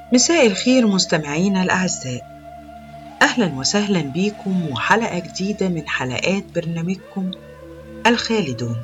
مساء الخير مستمعينا الأعزاء أهلا وسهلا بيكم وحلقة جديدة من حلقات برنامجكم الخالدون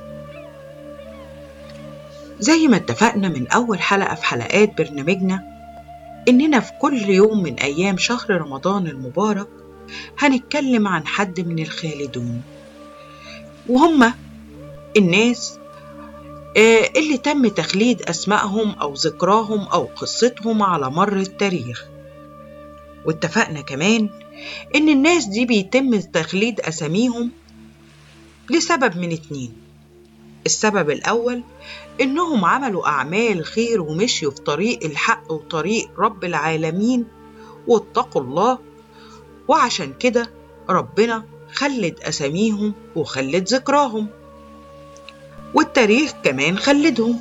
زي ما اتفقنا من أول حلقة في حلقات برنامجنا إننا في كل يوم من أيام شهر رمضان المبارك هنتكلم عن حد من الخالدون وهم الناس آه، اللي تم تخليد أسمائهم أو ذكراهم أو قصتهم على مر التاريخ واتفقنا كمان إن الناس دي بيتم تخليد أساميهم لسبب من اتنين السبب الأول إنهم عملوا أعمال خير ومشيوا في طريق الحق وطريق رب العالمين واتقوا الله وعشان كده ربنا خلد أساميهم وخلد ذكراهم والتاريخ كمان خلدهم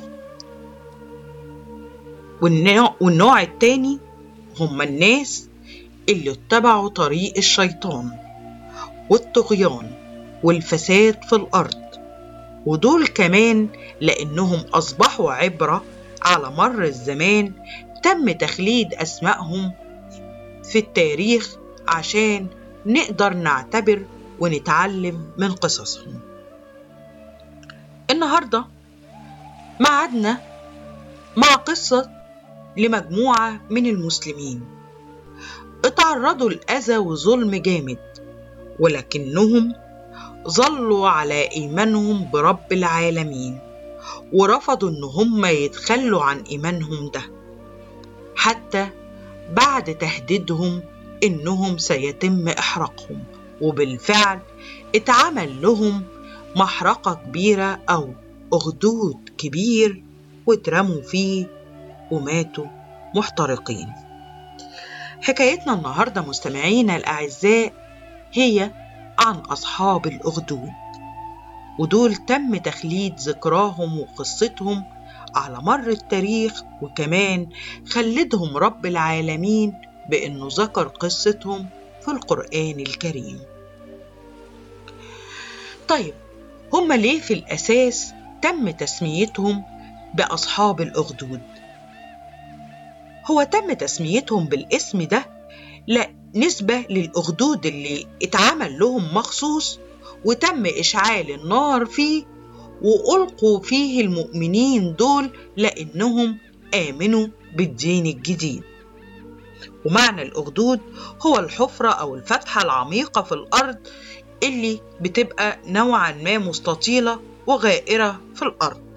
والنوع, والنوع التاني هم الناس اللي اتبعوا طريق الشيطان والطغيان والفساد في الأرض ودول كمان لأنهم أصبحوا عبرة على مر الزمان تم تخليد أسمائهم في التاريخ عشان نقدر نعتبر ونتعلم من قصصهم النهارده معادنا مع قصة لمجموعة من المسلمين اتعرضوا لأذى وظلم جامد ولكنهم ظلوا على إيمانهم برب العالمين ورفضوا إن هم يتخلوا عن إيمانهم ده حتى بعد تهديدهم إنهم سيتم إحراقهم وبالفعل اتعمل لهم محرقة كبيرة أو أخدود كبير واترموا فيه وماتوا محترقين حكايتنا النهاردة مستمعينا الأعزاء هي عن أصحاب الأخدود ودول تم تخليد ذكراهم وقصتهم على مر التاريخ وكمان خلدهم رب العالمين بأنه ذكر قصتهم في القرآن الكريم طيب هم ليه في الأساس تم تسميتهم بأصحاب الأخدود هو تم تسميتهم بالاسم ده لا نسبة للأخدود اللي اتعمل لهم مخصوص وتم إشعال النار فيه وألقوا فيه المؤمنين دول لأنهم آمنوا بالدين الجديد ومعنى الأخدود هو الحفرة أو الفتحة العميقة في الأرض اللي بتبقى نوعا ما مستطيلة وغائرة في الأرض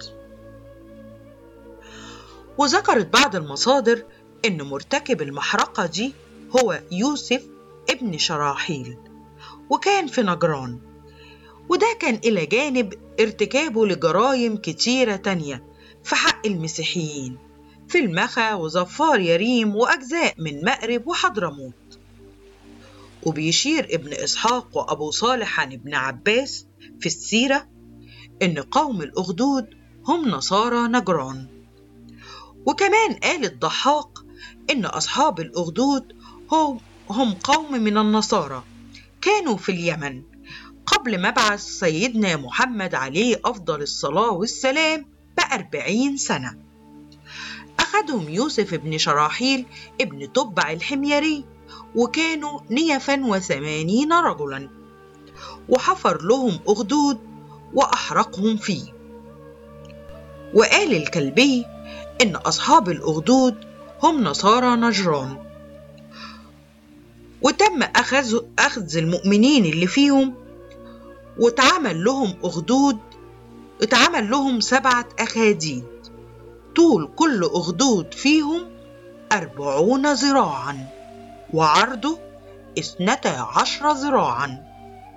وذكرت بعض المصادر إن مرتكب المحرقة دي هو يوسف ابن شراحيل وكان في نجران وده كان إلى جانب ارتكابه لجرائم كتيرة تانية في حق المسيحيين في المخا وظفار يريم وأجزاء من مأرب وحضرموت وبيشير ابن إسحاق وأبو صالح عن ابن عباس في السيرة إن قوم الأخدود هم نصارى نجران وكمان قال الضحاك إن أصحاب الأخدود هم, هم قوم من النصارى كانوا في اليمن قبل مبعث سيدنا محمد عليه أفضل الصلاة والسلام بأربعين سنة أخذهم يوسف بن شراحيل ابن تبع الحميري وكانوا نيفا وثمانين رجلا وحفر لهم أخدود وأحرقهم فيه وقال الكلبي إن أصحاب الأخدود هم نصارى نجران وتم أخذ, أخذ المؤمنين اللي فيهم واتعمل لهم أخدود اتعمل لهم سبعة أخاديد طول كل أخدود فيهم أربعون ذراعا وعرضه اثنتا عشر ذراعا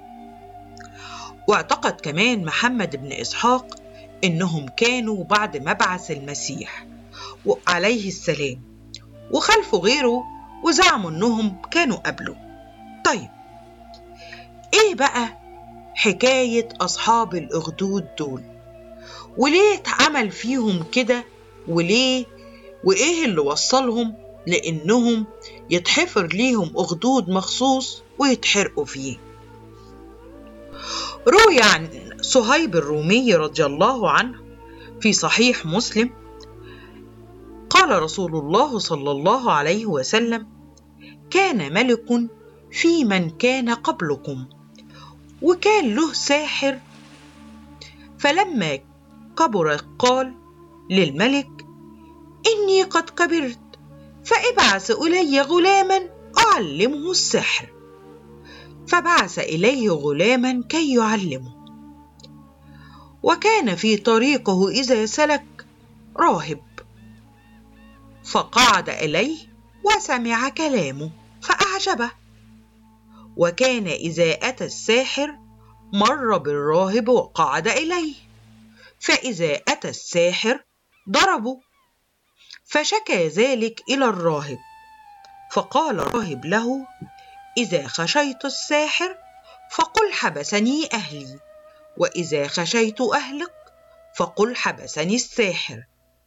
واعتقد كمان محمد بن إسحاق إنهم كانوا بعد مبعث المسيح عليه السلام وخلفوا غيره وزعموا إنهم كانوا قبله طيب إيه بقى حكاية أصحاب الأخدود دول وليه اتعمل فيهم كده وليه وإيه اللي وصلهم لأنهم يتحفر ليهم أخدود مخصوص ويتحرقوا فيه روي عن صهيب الرومي رضي الله عنه في صحيح مسلم قال قال رسول الله صلى الله عليه وسلم كان ملك في من كان قبلكم وكان له ساحر فلما كبر قال للملك إني قد كبرت فابعث إلي غلاما أعلمه السحر فبعث إليه غلاما كي يعلمه وكان في طريقه إذا سلك راهب فقعد إليه وسمع كلامه فأعجبه وكان إذا أتى الساحر مر بالراهب وقعد إليه فإذا أتى الساحر ضربه فشكى ذلك إلى الراهب فقال الراهب له إذا خشيت الساحر فقل حبسني أهلي وإذا خشيت أهلك فقل حبسني الساحر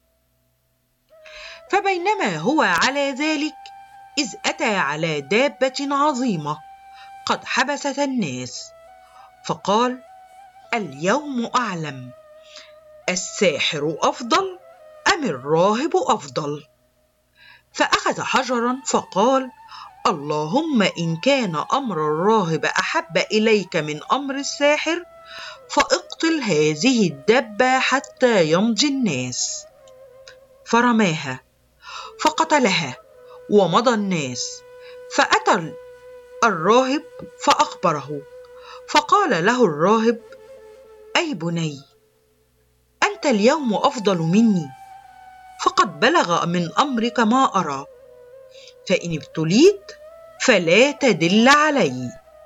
فبينما هو على ذلك إذ أتى على دابة عظيمة قد حبست الناس فقال اليوم أعلم الساحر أفضل أم الراهب أفضل فأخذ حجرا فقال اللهم إن كان أمر الراهب أحب إليك من أمر الساحر فاقتل هذه الدبة حتى يمضي الناس فرماها فقتلها ومضى الناس فأتى الراهب فأخبره فقال له الراهب أي بني أنت اليوم أفضل مني فقد بلغ من أمرك ما أرى فإن ابتليت فلا تدل علي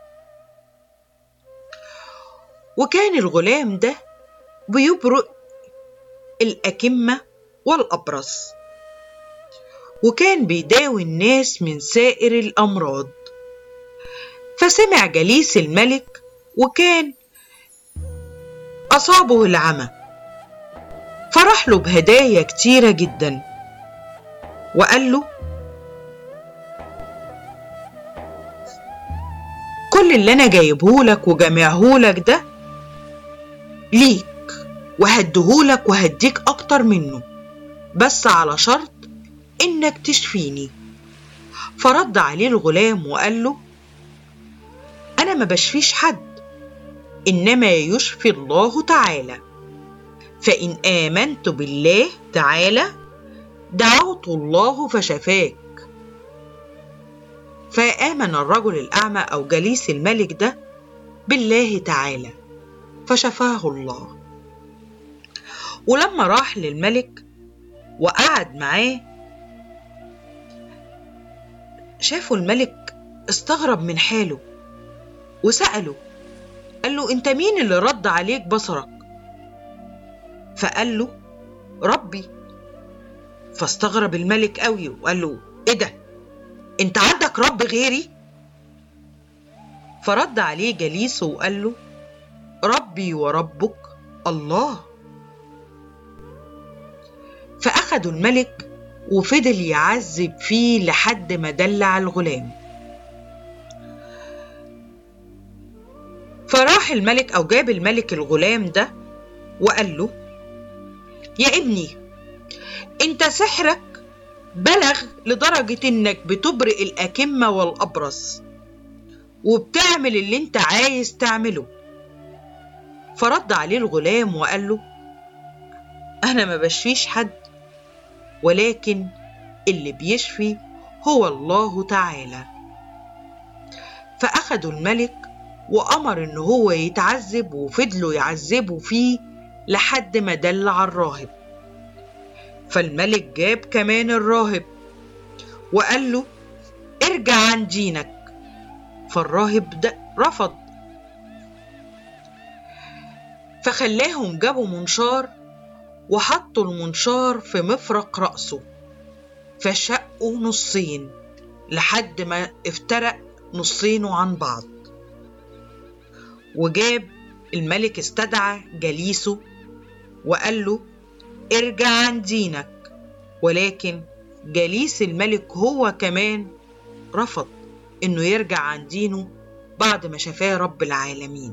وكان الغلام ده بيبرئ الأكمة والأبرص وكان بيداوي الناس من سائر الأمراض فسمع جليس الملك وكان أصابه العمى فرح له بهدايا كتيرة جدا وقال له كل اللي أنا جايبهولك وجامعهولك ده ليك وهديهولك وهديك أكتر منه بس على شرط إنك تشفيني فرد عليه الغلام وقال له أنا ما بشفيش حد إنما يشفي الله تعالى فإن آمنت بالله تعالى دعوت الله فشفاك فآمن الرجل الأعمى أو جليس الملك ده بالله تعالى فشفاه الله ولما راح للملك وقعد معاه شافوا الملك استغرب من حاله وسأله قال له انت مين اللي رد عليك بصرك فقال له ربي فاستغرب الملك قوي وقال له ايه ده انت عندك رب غيري فرد عليه جليسه وقال له ربي وربك الله فأخدوا الملك وفضل يعذب فيه لحد ما دلع الغلام فراح الملك أو جاب الملك الغلام ده وقال له يا ابني انت سحرك بلغ لدرجة انك بتبرئ الأكمة والأبرص وبتعمل اللي انت عايز تعمله فرد عليه الغلام وقال له أنا ما بشفيش حد ولكن اللي بيشفي هو الله تعالى فأخدوا الملك وأمر إن هو يتعذب وفضلوا يعذبوا فيه لحد ما دلع الراهب فالملك جاب كمان الراهب وقال له ارجع عن دينك فالراهب ده رفض فخلاهم جابوا منشار وحطوا المنشار في مفرق رأسه فشقوا نصين لحد ما افترق نصينه عن بعض وجاب الملك استدعى جليسه وقال له ارجع عن دينك ولكن جليس الملك هو كمان رفض انه يرجع عن دينه بعد ما شفاه رب العالمين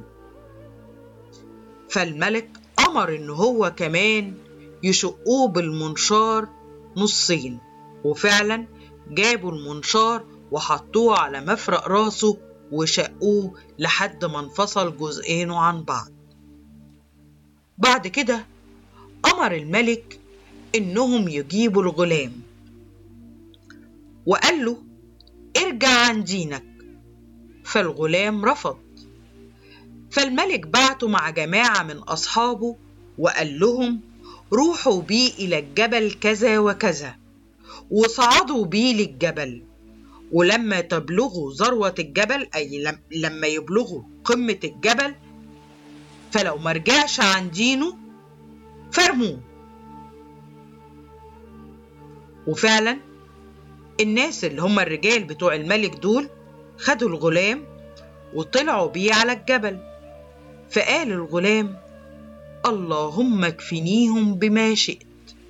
فالملك امر ان هو كمان يشقوه بالمنشار نصين وفعلا جابوا المنشار وحطوه على مفرق راسه وشقوه لحد ما انفصل جزئينه عن بعض بعد كده أمر الملك إنهم يجيبوا الغلام وقال له ارجع عن دينك فالغلام رفض فالملك بعته مع جماعة من أصحابه وقال لهم روحوا بي إلى الجبل كذا وكذا وصعدوا بي للجبل ولما تبلغوا ذروة الجبل أي لما يبلغوا قمة الجبل فلو مرجعش عن دينه فرموه وفعلا الناس اللي هم الرجال بتوع الملك دول خدوا الغلام وطلعوا بيه على الجبل فقال الغلام اللهم اكفنيهم بما شئت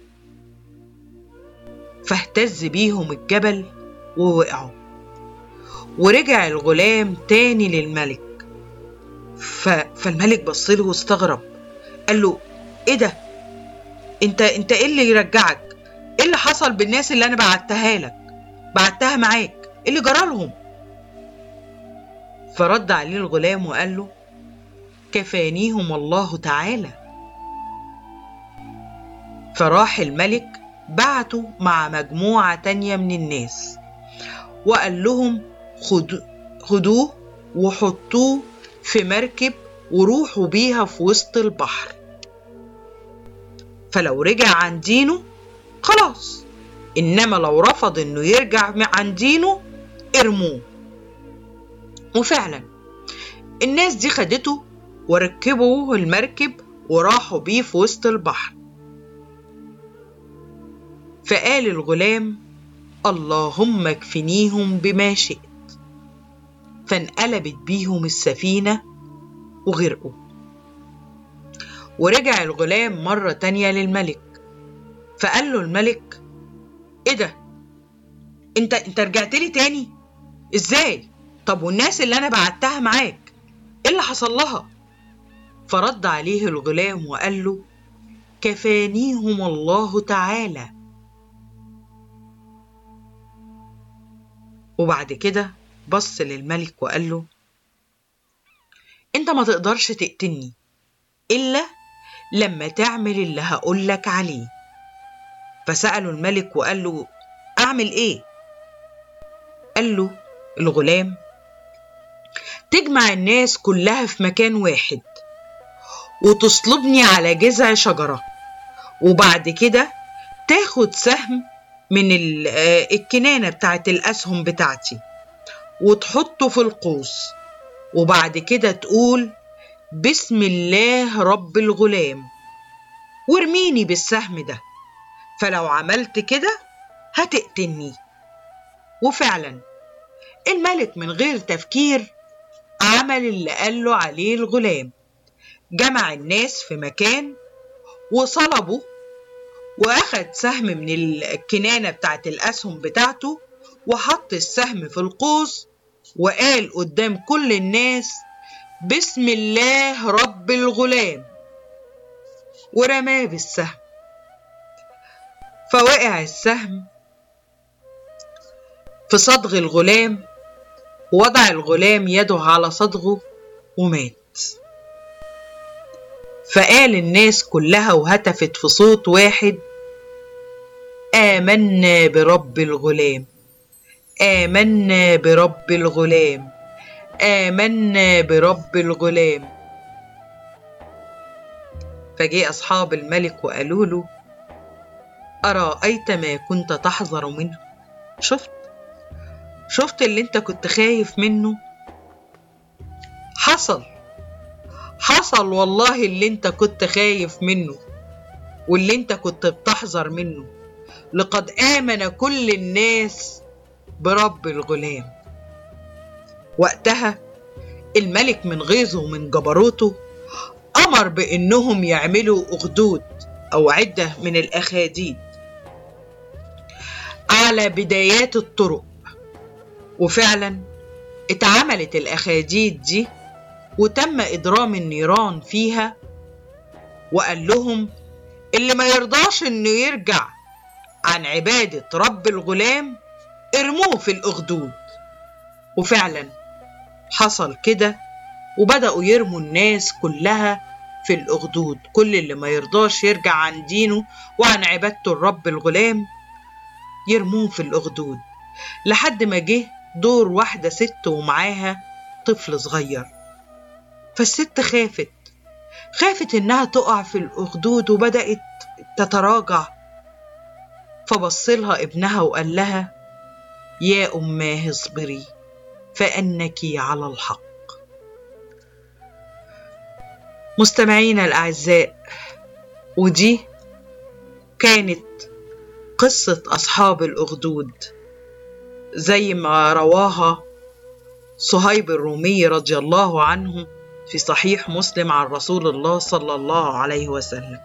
فاهتز بيهم الجبل ووقعوا ورجع الغلام تاني للملك ف... فالملك بصله واستغرب قال له ايه ده انت انت ايه اللي يرجعك ايه اللي حصل بالناس اللي انا بعتها لك بعتها معاك ايه اللي جرالهم فرد عليه الغلام وقال له كفانيهم الله تعالى فراح الملك بعته مع مجموعة تانية من الناس وقال لهم خد خدوه وحطوه في مركب وروحوا بيها في وسط البحر فلو رجع عن دينه خلاص إنما لو رفض إنه يرجع عن دينه ارموه وفعلا الناس دي خدته وركبوا المركب وراحوا بيه في وسط البحر فقال الغلام اللهم اكفنيهم بما شئت فانقلبت بيهم السفينة وغرقوا ورجع الغلام مرة تانية للملك فقال له الملك ايه ده انت انت رجعت لي تاني ازاي طب والناس اللي انا بعتها معاك ايه اللي حصل لها فرد عليه الغلام وقال له كفانيهم الله تعالى وبعد كده بص للملك وقال له انت ما تقدرش تقتلني الا لما تعمل اللي هقولك عليه فسأله الملك وقال له اعمل ايه قال له الغلام تجمع الناس كلها في مكان واحد وتصلبني على جذع شجرة وبعد كده تاخد سهم من الكنانة بتاعت الأسهم بتاعتي وتحطه في القوس وبعد كده تقول بسم الله رب الغلام وارميني بالسهم ده فلو عملت كده هتقتلني وفعلا الملك من غير تفكير عمل اللي قاله عليه الغلام جمع الناس في مكان وصلبه وأخد سهم من الكنانة بتاعت الأسهم بتاعته وحط السهم في القوس وقال قدام كل الناس بسم الله رب الغلام ورماه بالسهم فوقع السهم في صدغ الغلام ووضع الغلام يده على صدغه ومات فقال الناس كلها وهتفت في صوت واحد آمنا برب الغلام آمنا برب الغلام آمنا برب الغلام فجاء أصحاب الملك وقالوا له أرأيت ما كنت تحذر منه شفت شفت اللي انت كنت خايف منه حصل حصل والله اللي انت كنت خايف منه واللي انت كنت بتحذر منه لقد آمن كل الناس برب الغلام وقتها الملك من غيظه ومن جبروته أمر بإنهم يعملوا أخدود أو عدة من الأخاديد على بدايات الطرق وفعلا اتعملت الأخاديد دي وتم إضرام النيران فيها وقال لهم اللي ما يرضاش إنه يرجع عن عبادة رب الغلام ارموه في الأخدود وفعلا حصل كده وبدأوا يرموا الناس كلها في الأخدود كل اللي ما يرضاش يرجع عن دينه وعن عبادته الرب الغلام يرموه في الأخدود لحد ما جه دور واحدة ست ومعاها طفل صغير فالست خافت خافت إنها تقع في الأخدود وبدأت تتراجع فبصلها ابنها وقال لها يا أماه اصبري فأنك على الحق مستمعينا الأعزاء ودي كانت قصة أصحاب الأخدود زي ما رواها صهيب الرومي رضي الله عنه في صحيح مسلم عن رسول الله صلى الله عليه وسلم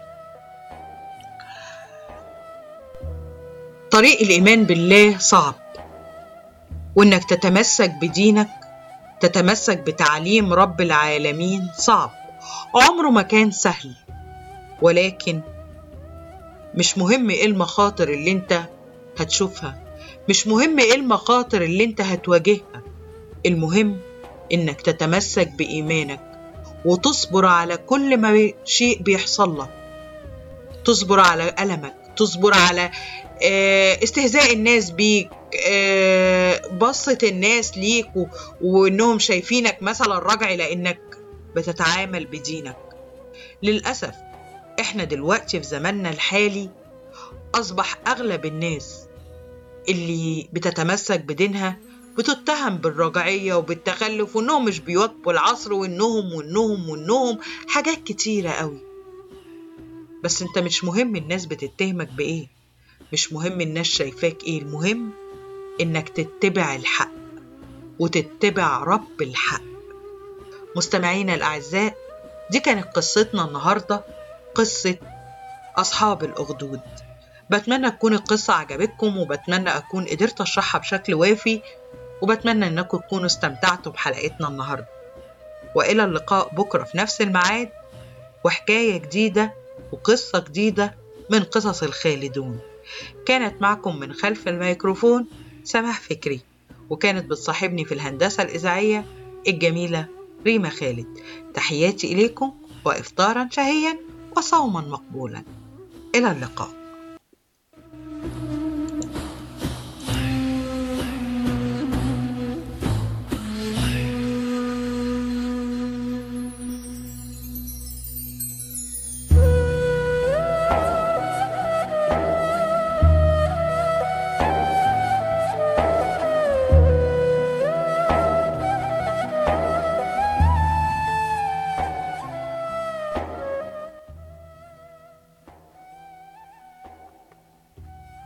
طريق الإيمان بالله صعب وإنك تتمسك بدينك تتمسك بتعليم رب العالمين صعب عمره ما كان سهل ولكن مش مهم ايه المخاطر اللي انت هتشوفها مش مهم ايه المخاطر اللي انت هتواجهها المهم انك تتمسك بايمانك وتصبر على كل ما شيء بيحصل لك تصبر على ألمك تصبر على استهزاء الناس بيك بصة الناس ليك وانهم شايفينك مثلا رجعي لانك بتتعامل بدينك للأسف احنا دلوقتي في زماننا الحالي أصبح أغلب الناس اللي بتتمسك بدينها بتتهم بالرجعية وبالتخلف وإنهم مش بيواكبوا العصر وإنهم وإنهم وإنهم حاجات كتيرة قوي بس أنت مش مهم الناس بتتهمك بإيه مش مهم الناس شايفاك إيه المهم إنك تتبع الحق وتتبع رب الحق مستمعينا الأعزاء دي كانت قصتنا النهاردة قصة أصحاب الأخدود بتمنى تكون القصة عجبتكم وبتمنى أكون قدرت أشرحها بشكل وافي وبتمنى أنكم تكونوا استمتعتوا بحلقتنا النهاردة وإلى اللقاء بكرة في نفس الميعاد وحكاية جديدة وقصة جديدة من قصص الخالدون كانت معكم من خلف الميكروفون سماح فكري وكانت بتصاحبني في الهندسة الإذاعية الجميلة ريما خالد تحياتي إليكم وإفطارا شهيا وصوما مقبولا إلى اللقاء